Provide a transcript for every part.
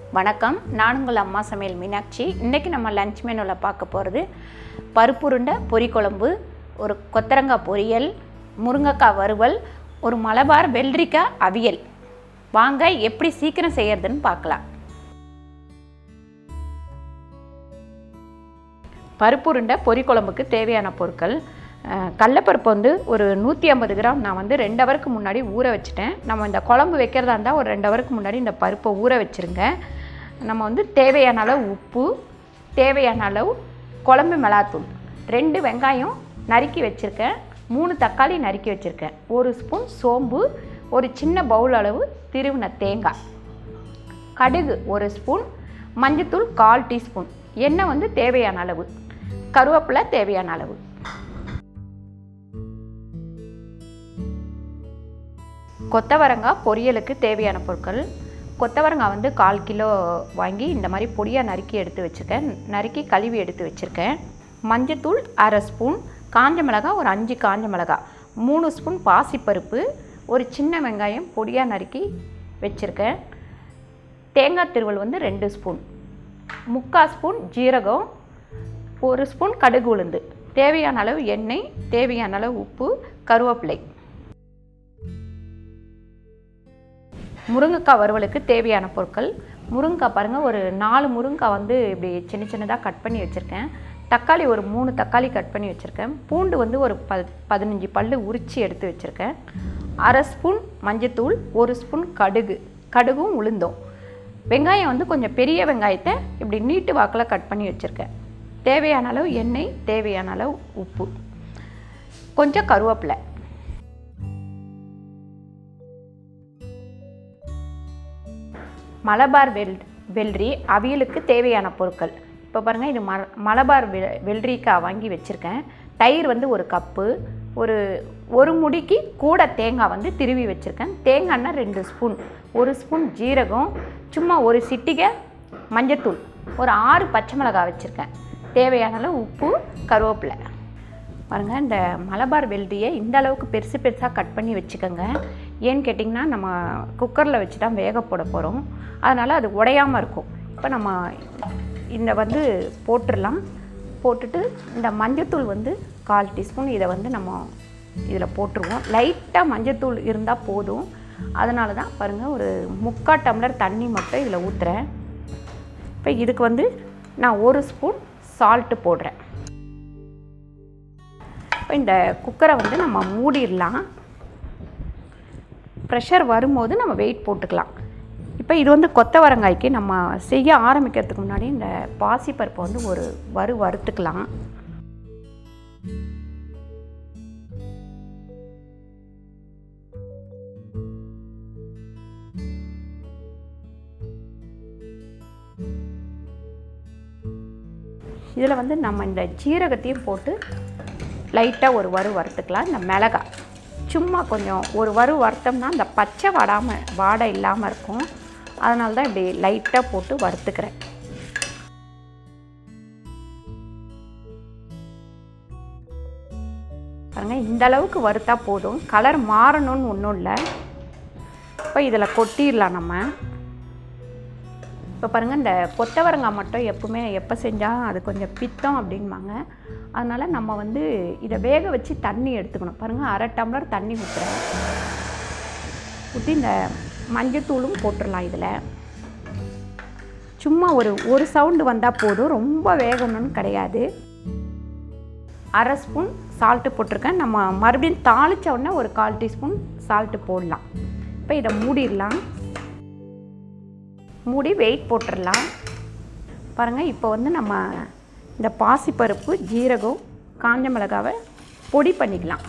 வணக்கம் நான் உங்கள் அம்மா சமையல் மீனாட்சி இன்றைக்கி நம்ம லஞ்ச் மெனுவில் பார்க்க போகிறது பருப்புருண்டை பொரிக்குழம்பு ஒரு கொத்தரங்காய் பொரியல் முருங்கைக்காய் வறுவல் ஒரு மலபார் வெள்ளரிக்காய் அவியல் வாங்க எப்படி சீக்கிரம் செய்யறதுன்னு பார்க்கலாம் பருப்புருண்டை பொரிக்குழம்புக்கு தேவையான பொருட்கள் அஹ், கடலப்பருப்பு வந்து ஒரு நூற்றி ஐம்பது கிராம் நான் வந்து ரெண்டு ஹவருக்கு முன்னாடி ஊற வச்சுட்டேன் நம்ம இந்த குழம்பு வைக்கிறதா இருந்தால் ஒரு ரெண்டு ஹவருக்கு முன்னாடி இந்த பருப்பை ஊற வச்சுருங்க நம்ம வந்து தேவையான அளவு உப்பு தேவையான அளவு குழம்பு மிளகாத்தூள் ரெண்டு வெங்காயம் நறுக்கி வச்சுருக்கேன் மூணு தக்காளி நறுக்கி வச்சுருக்கேன் ஒரு ஸ்பூன் சோம்பு ஒரு சின்ன பவுல் அளவு திருவின தேங்காய் கடுகு ஒரு ஸ்பூன் மஞ்சத்தூள் கால் டீஸ்பூன் எண்ணெய் வந்து தேவையான அளவு கருவேப்பிலை தேவையான அளவு கொத்தவரங்காய் பொரியலுக்கு தேவையான பொருட்கள் கொத்தவரங்காய் வந்து கால் கிலோ வாங்கி இந்த மாதிரி பொடியாக நறுக்கி எடுத்து வச்சுருக்கேன் நறுக்கி கழுவி எடுத்து வச்சுருக்கேன் மஞ்சத்தூள் அரை ஸ்பூன் காஞ்ச மிளகாய் ஒரு அஞ்சு காஞ்ச மிளகாய் மூணு ஸ்பூன் பாசிப்பருப்பு ஒரு சின்ன வெங்காயம் பொடியாக நறுக்கி வச்சுருக்கேன் தேங்காய் திருவல் வந்து ரெண்டு ஸ்பூன் முக்கால் ஸ்பூன் ஜீரகம் ஒரு ஸ்பூன் கடுகு உளுந்து தேவையான அளவு எண்ணெய் தேவையான அளவு உப்பு கருவேப்பிலை முருங்கைக்காய் வறுவலுக்கு தேவையான பொருட்கள் முருங்கைக்காய் பாருங்கள் ஒரு நாலு முருங்கைக்காய் வந்து இப்படி சின்ன சின்னதாக கட் பண்ணி வச்சுருக்கேன் தக்காளி ஒரு மூணு தக்காளி கட் பண்ணி வச்சுருக்கேன் பூண்டு வந்து ஒரு ப பதினஞ்சு பல் உரித்து எடுத்து வச்சுருக்கேன் அரை ஸ்பூன் மஞ்சத்தூள் ஒரு ஸ்பூன் கடுகு கடுகும் உளுந்தும் வெங்காயம் வந்து கொஞ்சம் பெரிய வெங்காயத்தை இப்படி நீட்டு வாக்கில் கட் பண்ணி வச்சுருக்கேன் தேவையான அளவு எண்ணெய் தேவையான அளவு உப்பு கொஞ்சம் கருவேப்பிலை மலபார் வெல் வெள்ளரி அவியலுக்கு தேவையான பொருட்கள் இப்போ பாருங்கள் இது ம மலபார் வெ வெள்ளரிக்காய் வாங்கி வச்சுருக்கேன் தயிர் வந்து ஒரு கப்பு ஒரு ஒரு முடிக்கு கூட தேங்காய் வந்து திருவி வச்சுருக்கேன் தேங்காய்னா ரெண்டு ஸ்பூன் ஒரு ஸ்பூன் ஜீரகம் சும்மா ஒரு சிட்டிகை மஞ்சத்தூள் ஒரு ஆறு பச்சை மிளகாய் வச்சுருக்கேன் தேவையான அளவு உப்பு கருவேப்பிலை பாருங்கள் இந்த மலபார் வெள்ளரியை இந்த அளவுக்கு பெருசு பெருசாக கட் பண்ணி வச்சுக்கோங்க ஏன்னு கேட்டிங்கன்னா நம்ம குக்கரில் வச்சு தான் வேக போட போகிறோம் அதனால் அது உடையாமல் இருக்கும் இப்போ நம்ம இந்த வந்து போட்டுடலாம் போட்டுட்டு இந்த மஞ்சத்தூள் வந்து கால் டீஸ்பூன் இதை வந்து நம்ம இதில் போட்டுருவோம் லைட்டாக மஞ்சத்தூள் இருந்தால் போதும் அதனால தான் பாருங்கள் ஒரு முக்கால் டம்ளர் தண்ணி மட்டும் இதில் ஊற்றுறேன் இப்போ இதுக்கு வந்து நான் ஒரு ஸ்பூன் சால்ட்டு போடுறேன் இப்போ இந்த குக்கரை வந்து நம்ம மூடிடலாம் ப்ரெஷர் வரும்போது நம்ம வெயிட் போட்டுக்கலாம் இப்போ இது வந்து கொத்தவரங்காய்க்கு நம்ம செய்ய ஆரம்பிக்கிறதுக்கு முன்னாடி இந்த பாசிப்பருப்பை வந்து ஒரு வறு வறுத்துக்கலாம் இதில் வந்து நம்ம இந்த ஜீரகத்தையும் போட்டு லைட்டாக ஒரு வறு வறுத்துக்கலாம் இந்த மிளகாய் சும்மா கொஞ்சம் ஒரு வறு வறுத்தோம்னா இந்த பச்சை வாடாமல் வாடை இல்லாமல் இருக்கும் அதனால தான் இப்படி லைட்டாக போட்டு வறுத்துக்கிறேன் பாருங்கள் இந்த அளவுக்கு வறுத்தா போதும் கலர் மாறணும்னு ஒன்றும் இல்லை இப்போ இதில் கொட்டிடலாம் நம்ம இப்போ பாருங்கள் இந்த கொத்தவரங்காய் மட்டும் எப்பவுமே எப்போ செஞ்சால் அது கொஞ்சம் பித்தம் அப்படின்பாங்க அதனால் நம்ம வந்து இதை வேக வச்சு தண்ணி எடுத்துக்கணும் பாருங்கள் அரை டம்ளர் தண்ணி ஊற்றுறேன் ஊற்றி இந்த மஞ்சத்தூளும் போட்டுடலாம் இதில் சும்மா ஒரு ஒரு சவுண்டு வந்தால் போதும் ரொம்ப வேகணும்னு கிடையாது அரை ஸ்பூன் சால்ட்டு போட்டிருக்கேன் நம்ம மறுபடியும் தாளித்த உடனே ஒரு கால் டீஸ்பூன் சால்ட்டு போடலாம் இப்போ இதை மூடிடலாம் மூடி வெயிட் போட்டுடலாம் பாருங்கள் இப்போ வந்து நம்ம இந்த பாசிப்பருப்பு ஜீரகம் காஞ்ச மிளகாவை பொடி பண்ணிக்கலாம்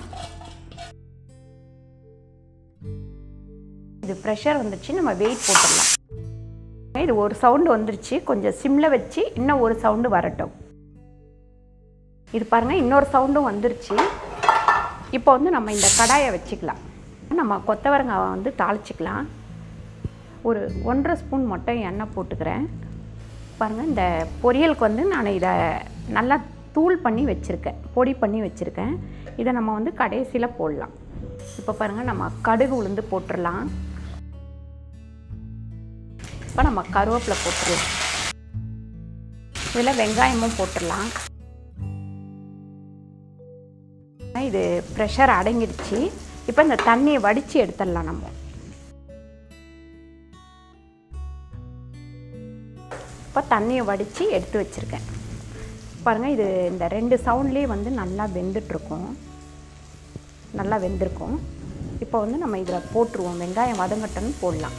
இது ப்ரெஷர் வந்துச்சு நம்ம வெயிட் போட்டுடலாம் இது ஒரு சவுண்டு வந்துருச்சு கொஞ்சம் சிம்மில் வச்சு இன்னும் ஒரு சவுண்டு வரட்டும் இது பாருங்கள் இன்னொரு சவுண்டும் வந்துருச்சு இப்போ வந்து நம்ம இந்த கடாயை வச்சுக்கலாம் நம்ம கொத்தவரங்காவை வந்து தாளிச்சிக்கலாம் ஒரு ஒன்றரை ஸ்பூன் மட்டும் எண்ணெய் போட்டுக்கிறேன் பாருங்கள் இந்த பொரியலுக்கு வந்து நான் இதை நல்லா தூள் பண்ணி வச்சுருக்கேன் பொடி பண்ணி வச்சுருக்கேன் இதை நம்ம வந்து கடைசியில் போடலாம் இப்போ பாருங்கள் நம்ம கடுகு உளுந்து போட்டுடலாம் இப்போ நம்ம கருவேப்பிலை போட்டுடலாம் இதில் வெங்காயமும் போட்டுடலாம் இது ப்ரெஷர் அடங்கிடுச்சு இப்போ இந்த தண்ணியை வடித்து எடுத்துடலாம் நம்ம இப்போ தண்ணியை வடித்து எடுத்து வச்சுருக்கேன் பாருங்கள் இது இந்த ரெண்டு சவுண்ட்லேயே வந்து நல்லா வெந்துட்டுருக்கும் நல்லா வெந்திருக்கும் இப்போ வந்து நம்ம இதில் போட்டுருவோம் வெங்காயம் வதங்கட்டன்னு போடலாம்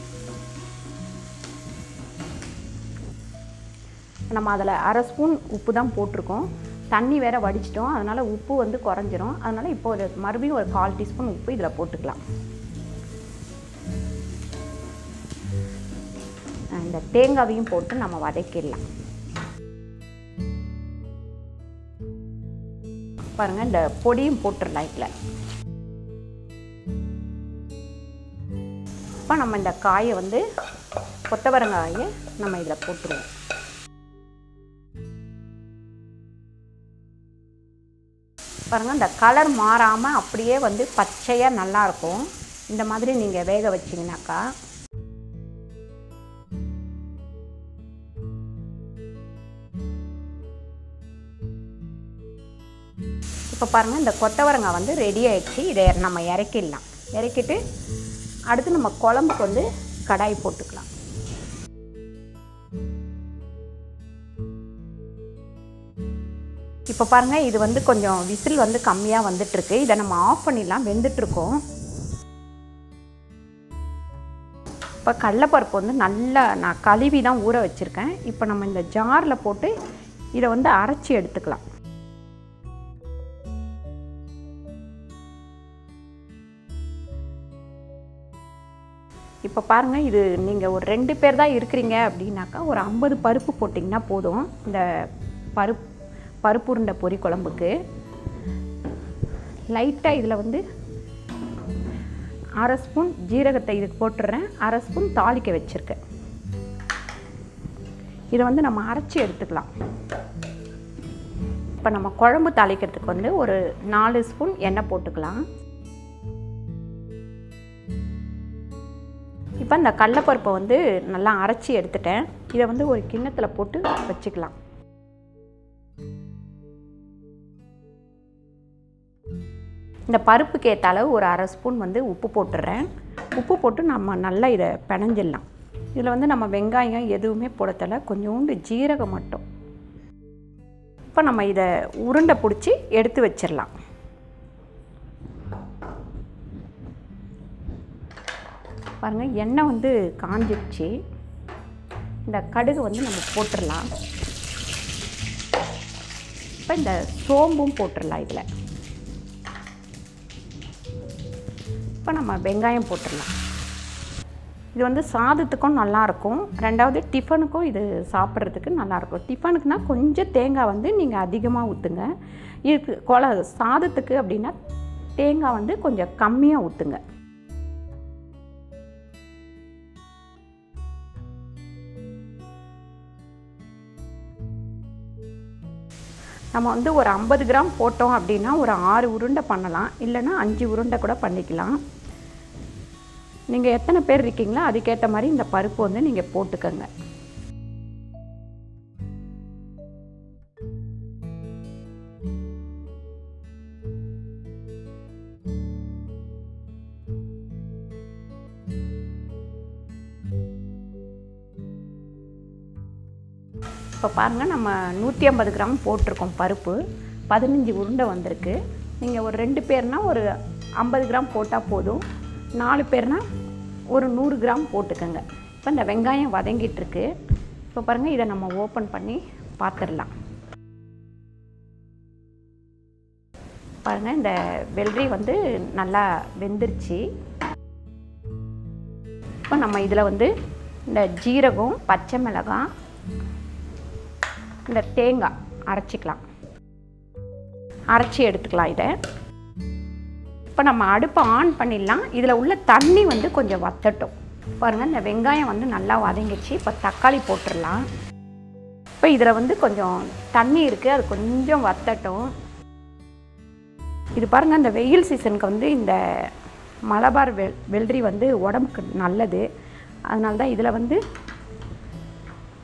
நம்ம அதில் அரை ஸ்பூன் உப்பு தான் போட்டிருக்கோம் தண்ணி வேற வடிச்சிட்டோம் அதனால் உப்பு வந்து குறைஞ்சிரும் அதனால் இப்போ ஒரு மறுபடியும் ஒரு கால் டீஸ்பூன் உப்பு இதில் போட்டுக்கலாம் இந்த தேங்காவையும் போட்டு நம்ம வதக்கிடலாம் பாருங்கள் இந்த பொடியும் போட்டுடலாம் இதில் இப்போ நம்ம இந்த காயை வந்து கொத்தவரங்காயை நம்ம இதில் போட்டுருவோம் பாருங்கள் இந்த கலர் மாறாமல் அப்படியே வந்து பச்சையாக நல்லாயிருக்கும் இந்த மாதிரி நீங்கள் வேக வச்சிங்கனாக்கா இப்போ பாருங்கள் இந்த கொத்தவரங்காய் வந்து ரெடி ஆயிடுச்சு இதை நம்ம இறக்கிடலாம் இறக்கிட்டு அடுத்து நம்ம குழம்புக்கு வந்து கடாய் போட்டுக்கலாம் இப்போ பாருங்கள் இது வந்து கொஞ்சம் விசில் வந்து கம்மியாக வந்துட்டுருக்கு இதை நம்ம ஆஃப் பண்ணிடலாம் வெந்துட்டுருக்கோம் இப்போ கடலப்பருப்பு வந்து நல்லா நான் கழுவி தான் ஊற வச்சுருக்கேன் இப்போ நம்ம இந்த ஜாரில் போட்டு இதை வந்து அரைச்சி எடுத்துக்கலாம் இப்போ பாருங்கள் இது நீங்கள் ஒரு ரெண்டு பேர் தான் இருக்கிறீங்க அப்படின்னாக்கா ஒரு ஐம்பது பருப்பு போட்டிங்கன்னா போதும் இந்த பருப்பு பருப்பு உருண்டை பொரி குழம்புக்கு லைட்டாக இதில் வந்து அரை ஸ்பூன் ஜீரகத்தை இதுக்கு போட்டுடுறேன் அரை ஸ்பூன் தாளிக்க வச்சுருக்கேன் இதை வந்து நம்ம அரைச்சி எடுத்துக்கலாம் இப்போ நம்ம குழம்பு தாளிக்கிறதுக்கு வந்து ஒரு நாலு ஸ்பூன் எண்ணெய் போட்டுக்கலாம் இப்போ இந்த கடலப்பருப்பை வந்து நல்லா அரைச்சி எடுத்துட்டேன் இதை வந்து ஒரு கிண்ணத்தில் போட்டு வச்சுக்கலாம் இந்த பருப்புக்கு ஏற்ற அளவு ஒரு அரை ஸ்பூன் வந்து உப்பு போட்டுடுறேன் உப்பு போட்டு நம்ம நல்லா இதை பிணைஞ்சிடலாம் இதில் வந்து நம்ம வெங்காயம் எதுவுமே போடத்தல கொஞ்சோண்டு ஜீரகம் மட்டும் இப்போ நம்ம இதை உருண்டை பிடிச்சி எடுத்து வச்சிடலாம் பாருங்கள் எண்ணெய் வந்து காஞ்சிடுச்சு இந்த கடுகு வந்து நம்ம போட்டுடலாம் இப்போ இந்த சோம்பும் போட்டுடலாம் இதில் இப்போ நம்ம வெங்காயம் போட்டுடலாம் இது வந்து சாதத்துக்கும் நல்லாயிருக்கும் ரெண்டாவது டிஃபனுக்கும் இது சாப்பிட்றதுக்கு நல்லாயிருக்கும் டிஃபனுக்குனா கொஞ்சம் தேங்காய் வந்து நீங்கள் அதிகமாக ஊற்றுங்க இதுக்கு கொல சாதத்துக்கு அப்படின்னா தேங்காய் வந்து கொஞ்சம் கம்மியாக ஊற்றுங்க நம்ம வந்து ஒரு ஐம்பது கிராம் போட்டோம் அப்படின்னா ஒரு ஆறு உருண்டை பண்ணலாம் இல்லைன்னா அஞ்சு உருண்டை கூட பண்ணிக்கலாம் நீங்கள் எத்தனை பேர் இருக்கீங்களோ அதுக்கேற்ற மாதிரி இந்த பருப்பு வந்து நீங்கள் போட்டுக்கோங்க இப்போ பாருங்கள் நம்ம நூற்றி ஐம்பது கிராம் போட்டிருக்கோம் பருப்பு பதினஞ்சு உருண்டை வந்திருக்கு நீங்கள் ஒரு ரெண்டு பேர்னா ஒரு ஐம்பது கிராம் போட்டால் போதும் நாலு பேர்னா ஒரு நூறு கிராம் போட்டுக்கோங்க இப்போ இந்த வெங்காயம் வதங்கிட்டுருக்கு இப்போ பாருங்கள் இதை நம்ம ஓப்பன் பண்ணி பார்த்துடலாம் பாருங்கள் இந்த வெள்ளரி வந்து நல்லா வெந்துருச்சு இப்போ நம்ம இதில் வந்து இந்த ஜீரகம் பச்சை மிளகாய் இந்த தேங்காய் அரைச்சிக்கலாம் அரைச்சி எடுத்துக்கலாம் இதை இப்போ நம்ம அடுப்பை ஆன் பண்ணிடலாம் இதில் உள்ள தண்ணி வந்து கொஞ்சம் வத்தட்டும் பாருங்கள் இந்த வெங்காயம் வந்து நல்லா வதங்கிடுச்சு இப்போ தக்காளி போட்டுடலாம் இப்போ இதில் வந்து கொஞ்சம் தண்ணி இருக்குது அது கொஞ்சம் வத்தட்டும் இது பாருங்கள் இந்த வெயில் சீசனுக்கு வந்து இந்த மலபார் வெ வெள்ளரி வந்து உடம்புக்கு நல்லது அதனால தான் இதில் வந்து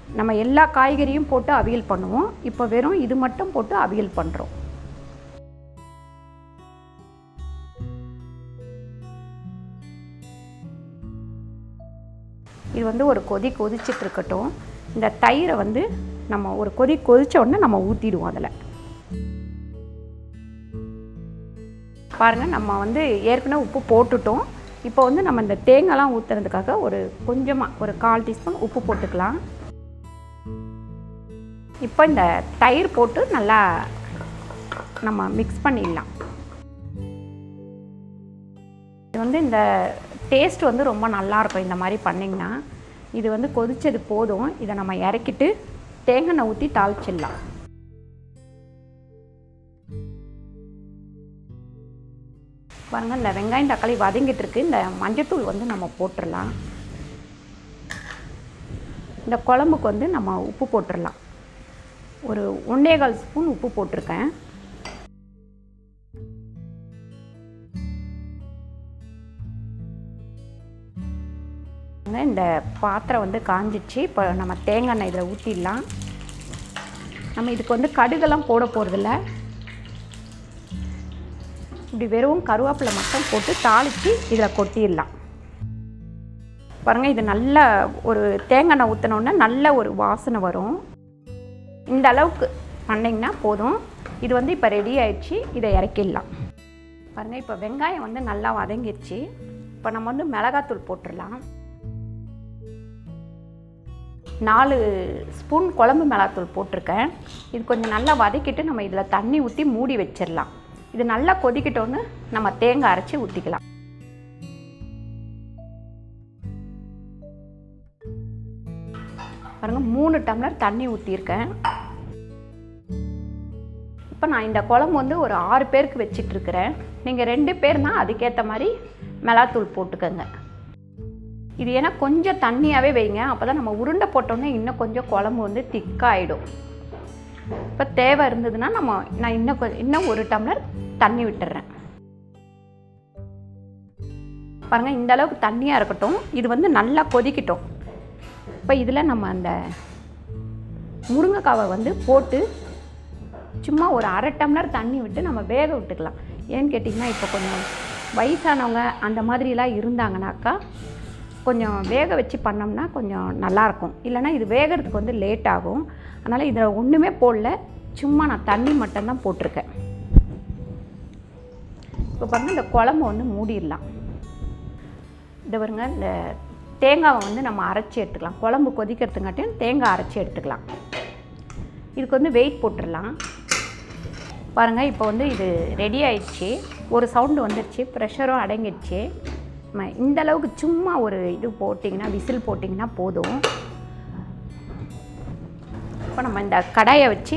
நம்ம எல்லா காய்கறியும் போட்டு அவியல் பண்ணுவோம் இப்போ வெறும் இது மட்டும் போட்டு அவியல் பண்ணுறோம் இது வந்து ஒரு கொதி கொதிச்சிட்டு இருக்கட்டும் இந்த தயிரை வந்து நம்ம ஒரு கொதி கொதிச்ச உடனே நம்ம ஊற்றிடுவோம் அதில் பாருங்கள் நம்ம வந்து ஏற்கனவே உப்பு போட்டுட்டோம் இப்போ வந்து நம்ம இந்த தேங்காய்லாம் ஊற்றுறதுக்காக ஒரு கொஞ்சமாக ஒரு கால் டீஸ்பூன் உப்பு போட்டுக்கலாம் இப்போ இந்த தயிர் போட்டு நல்லா நம்ம மிக்ஸ் பண்ணிடலாம் இது வந்து இந்த டேஸ்ட் வந்து ரொம்ப நல்லாயிருக்கும் இந்த மாதிரி பண்ணிங்கன்னா இது வந்து கொதிச்சது போதும் இதை நம்ம இறக்கிட்டு தேங்காய் ஊற்றி தாளிச்சிடலாம் பாருங்கள் இந்த வெங்காயம் தக்காளி வதங்கிட்டு இருக்கு இந்த மஞ்சத்தூள் வந்து நம்ம போட்டுடலாம் இந்த குழம்புக்கு வந்து நம்ம உப்பு போட்டுடலாம் ஒரு ஒன்றேகால் ஸ்பூன் உப்பு போட்டிருக்கேன் இந்த பாத்திரம் வந்து காஞ்சிச்சு இப்போ நம்ம தேங்காய் எண்ணெய் இதில் ஊற்றிடலாம் நம்ம இதுக்கு வந்து கடுகெல்லாம் போட போகிறதில்ல இப்படி வெறும் கருவேப்பிலை மட்டும் போட்டு தாளித்து இதில் கொட்டிடலாம் பாருங்கள் இது நல்ல ஒரு தேங்காய் எண்ணெய் ஊற்றினோன்னே நல்ல ஒரு வாசனை வரும் இந்த அளவுக்கு பண்ணிங்கன்னா போதும் இது வந்து இப்போ ரெடி ஆயிடுச்சு இதை இறக்கிடலாம் பாருங்கள் இப்போ வெங்காயம் வந்து நல்லா வதங்கிடுச்சு இப்போ நம்ம வந்து மிளகாத்தூள் போட்டுடலாம் நாலு ஸ்பூன் குழம்பு மிளகாத்தூள் போட்டிருக்கேன் இது கொஞ்சம் நல்லா வதக்கிட்டு நம்ம இதில் தண்ணி ஊற்றி மூடி வச்சிடலாம் இது நல்லா கொதிக்கிட்டோன்னு நம்ம தேங்காய் அரைச்சி ஊற்றிக்கலாம் பாருங்கள் மூணு டம்ளர் தண்ணி ஊற்றிருக்கேன் இப்போ நான் இந்த குழம்பு வந்து ஒரு ஆறு பேருக்கு வச்சிட்ருக்கிறேன் நீங்கள் ரெண்டு பேர்னா அதுக்கேற்ற மாதிரி மிளகாத்தூள் போட்டுக்கோங்க இது ஏன்னா கொஞ்சம் தண்ணியாகவே வைங்க அப்போ தான் நம்ம உருண்டை போட்டோன்னே இன்னும் கொஞ்சம் குழம்பு வந்து திக்காயிடும் இப்போ தேவை இருந்ததுன்னா நம்ம நான் இன்னும் கொஞ்சம் இன்னும் ஒரு டம்ளர் தண்ணி விட்டுறேன் பாருங்கள் இந்த அளவுக்கு தண்ணியாக இருக்கட்டும் இது வந்து நல்லா கொதிக்கட்டும் இப்போ இதில் நம்ம அந்த முருங்கைக்காவை வந்து போட்டு சும்மா ஒரு அரை டம்ளர் தண்ணி விட்டு நம்ம வேக விட்டுக்கலாம் ஏன்னு கேட்டிங்கன்னா இப்போ கொஞ்சம் வயசானவங்க அந்த மாதிரிலாம் இருந்தாங்கனாக்கா கொஞ்சம் வேக வச்சு பண்ணோம்னா கொஞ்சம் நல்லாயிருக்கும் இல்லைனா இது வேகிறதுக்கு வந்து லேட் ஆகும் அதனால் இதில் ஒன்றுமே போடல சும்மா நான் தண்ணி மட்டும்தான் போட்டிருக்கேன் இப்போ பாருங்கள் இந்த குழம்பு வந்து மூடிடலாம் இது பாருங்க இந்த தேங்காவை வந்து நம்ம அரைச்சி எடுத்துக்கலாம் குழம்பு கொதிக்கிறதுங்காட்டியும் தேங்காய் அரைச்சி எடுத்துக்கலாம் இதுக்கு வந்து வெயிட் போட்டுடலாம் பாருங்கள் இப்போ வந்து இது ரெடி ஆயிடுச்சு ஒரு சவுண்டு வந்துடுச்சு ப்ரெஷரும் அடங்கிடுச்சு நம்ம இந்த அளவுக்கு சும்மா ஒரு இது போட்டிங்கன்னா விசில் போட்டிங்கன்னா போதும் இப்போ நம்ம இந்த கடாயை வச்சு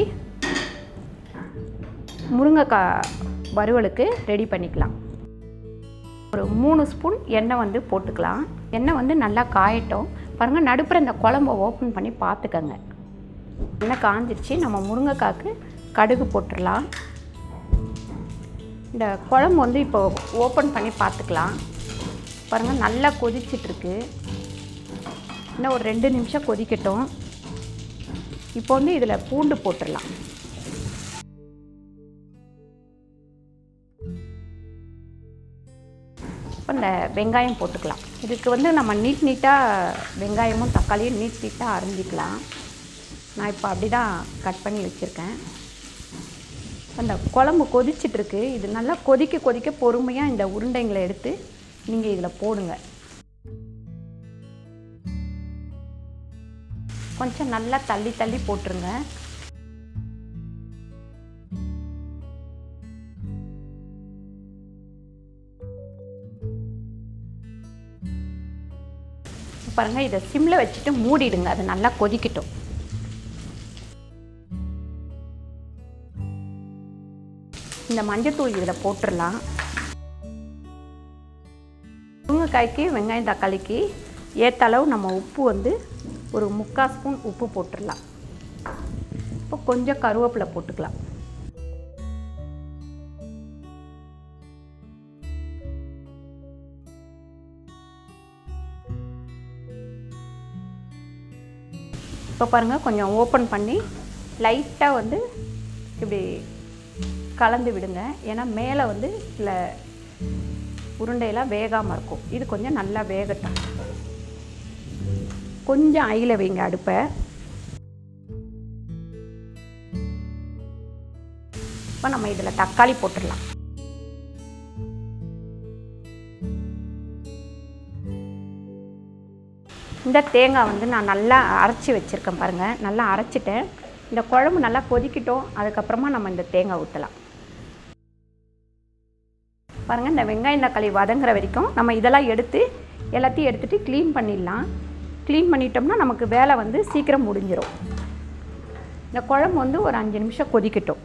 முருங்கைக்காய் வறுவலுக்கு ரெடி பண்ணிக்கலாம் ஒரு மூணு ஸ்பூன் எண்ணெய் வந்து போட்டுக்கலாம் எண்ணெய் வந்து நல்லா காயட்டும் பாருங்கள் நடுப்புற இந்த குழம்ப ஓப்பன் பண்ணி பார்த்துக்கங்க எண்ணெய் காஞ்சிருச்சு நம்ம முருங்கைக்காய்க்கு கடுகு போட்டுடலாம் இந்த குழம்பு வந்து இப்போ ஓப்பன் பண்ணி பார்த்துக்கலாம் பாருங்கள் நல்லா கொதிச்சிட்ருக்கு இன்னும் ஒரு ரெண்டு நிமிஷம் கொதிக்கட்டும் இப்போ வந்து இதில் பூண்டு போட்டுடலாம் இப்போ இந்த வெங்காயம் போட்டுக்கலாம் இதுக்கு வந்து நம்ம நீட் நீட்டாக வெங்காயமும் தக்காளியும் நீட் நீட்டாக அரிஞ்சிக்கலாம் நான் இப்போ அப்படி தான் கட் பண்ணி வச்சுருக்கேன் அந்த குழம்பு கொதிச்சிட்ருக்கு இது நல்லா கொதிக்க கொதிக்க பொறுமையாக இந்த உருண்டைங்களை எடுத்து நீங்கள் இதில் போடுங்க கொஞ்சம் நல்லா தள்ளி தள்ளி போட்டுருங்க பாருங்கள் இதை சிம்மில் வச்சுட்டு மூடிடுங்க அது நல்லா கொதிக்கட்டும் இந்த மஞ்சத்தூள் இதில் போட்டுடலாம் முருங்கைக்காய்க்கு வெங்காயம் தக்காளிக்கு ஏற்ற அளவு நம்ம உப்பு வந்து ஒரு முக்கால் ஸ்பூன் உப்பு போட்டுடலாம் இப்போ கொஞ்சம் கருவேப்பிலை போட்டுக்கலாம் இப்போ பாருங்கள் கொஞ்சம் ஓப்பன் பண்ணி லைட்டாக வந்து இப்படி கலந்து விடுங்க ஏன்னா மேலே வந்து சில உருண்டையெல்லாம் வேகாமல் இருக்கும் இது கொஞ்சம் நல்லா வேகட்டும் கொஞ்சம் ஐயில் வைங்க அடுப்பை இப்போ நம்ம இதில் தக்காளி போட்டுடலாம் இந்த தேங்காய் வந்து நான் நல்லா அரைச்சி வச்சுருக்கேன் பாருங்கள் நல்லா அரைச்சிட்டேன் இந்த குழம்பு நல்லா கொதிக்கட்டும் அதுக்கப்புறமா நம்ம இந்த தேங்காய் ஊற்றலாம் பாருங்கள் இந்த வெங்காயம் தக்காளி வதங்குற வரைக்கும் நம்ம இதெல்லாம் எடுத்து எல்லாத்தையும் எடுத்துகிட்டு க்ளீன் பண்ணிடலாம் க்ளீன் பண்ணிட்டோம்னா நமக்கு வேலை வந்து சீக்கிரம் முடிஞ்சிடும் இந்த குழம்பு வந்து ஒரு அஞ்சு நிமிஷம் கொதிக்கட்டும்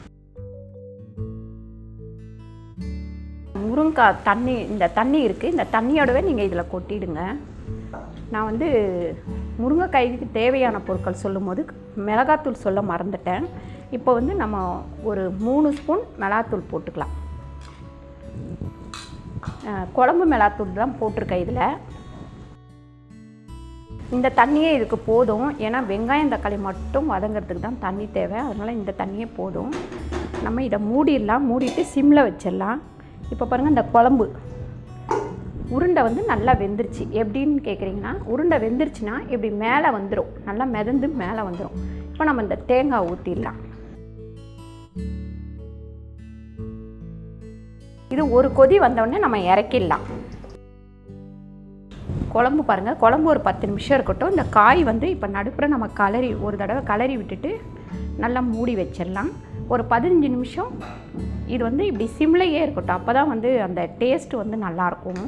முருங்காய் தண்ணி இந்த தண்ணி இருக்குது இந்த தண்ணியோடவே நீங்கள் இதில் கொட்டிடுங்க நான் வந்து முருங்கைக்காய்க்கு தேவையான பொருட்கள் சொல்லும்போது மிளகாத்தூள் சொல்ல மறந்துட்டேன் இப்போ வந்து நம்ம ஒரு மூணு ஸ்பூன் மிளகாத்தூள் போட்டுக்கலாம் அஹ், குழம்பு மிளகாத்தூள் தான் போட்டிருக்கேன் இதில் இந்த தண்ணியே இதுக்கு போதும் ஏன்னா வெங்காயம் தக்காளி மட்டும் வதங்கிறதுக்கு தான் தண்ணி தேவை அதனால் இந்த தண்ணியே போதும் நம்ம இதை மூடிடலாம் மூடிட்டு சிம்மில் வச்சிடலாம் இப்போ பாருங்கள் இந்த குழம்பு உருண்டை வந்து நல்லா வெந்துருச்சு எப்படின்னு கேட்குறீங்கன்னா உருண்டை வெந்துருச்சுன்னா இப்படி மேலே வந்துடும் நல்லா மிதந்து மேலே வந்துடும் இப்போ நம்ம இந்த தேங்காய் ஊற்றிடலாம் இது ஒரு கொதி வந்தோடனே நம்ம இறக்கிடலாம் குழம்பு பாருங்கள் குழம்பு ஒரு பத்து நிமிஷம் இருக்கட்டும் இந்த காய் வந்து இப்போ நடுப்புற நம்ம கலரி ஒரு தடவை கலரி விட்டுட்டு நல்லா மூடி வச்சிடலாம் ஒரு பதினஞ்சு நிமிஷம் இது வந்து இப்படி சிம்லையே இருக்கட்டும் அப்போ தான் வந்து அந்த டேஸ்ட் வந்து நல்லாயிருக்கும்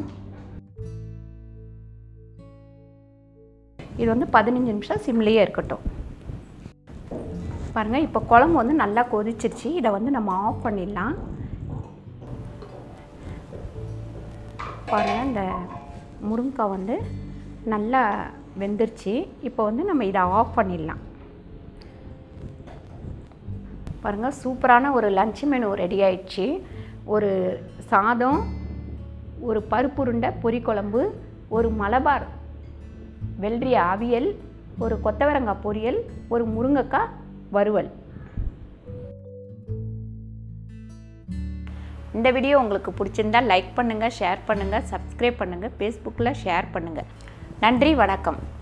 இது வந்து பதினஞ்சு நிமிஷம் சிம்லேயே இருக்கட்டும் பாருங்கள் இப்போ குழம்பு வந்து நல்லா கொதிச்சிருச்சு இதை வந்து நம்ம ஆஃப் பண்ணிடலாம் பாருங்கள் இந்த முருங்கைக்காய் வந்து நல்லா வெந்துருச்சு இப்போ வந்து நம்ம இதை ஆஃப் பண்ணிடலாம் பாருங்கள் சூப்பரான ஒரு லஞ்ச் மெனு ரெடி ஆயிடுச்சு ஒரு சாதம் ஒரு பருப்பு உருண்டை பொரிக்குழம்பு ஒரு மலபார் வெள்ளரி அவியல் ஒரு கொத்தவரங்காய் பொரியல் ஒரு முருங்கைக்காய் வறுவல் இந்த வீடியோ உங்களுக்கு பிடிச்சிருந்தா லைக் பண்ணுங்கள் ஷேர் பண்ணுங்கள் சப்ஸ்கிரைப் பண்ணுங்கள் ஃபேஸ்புக்கில் ஷேர் பண்ணுங்கள் நன்றி வணக்கம்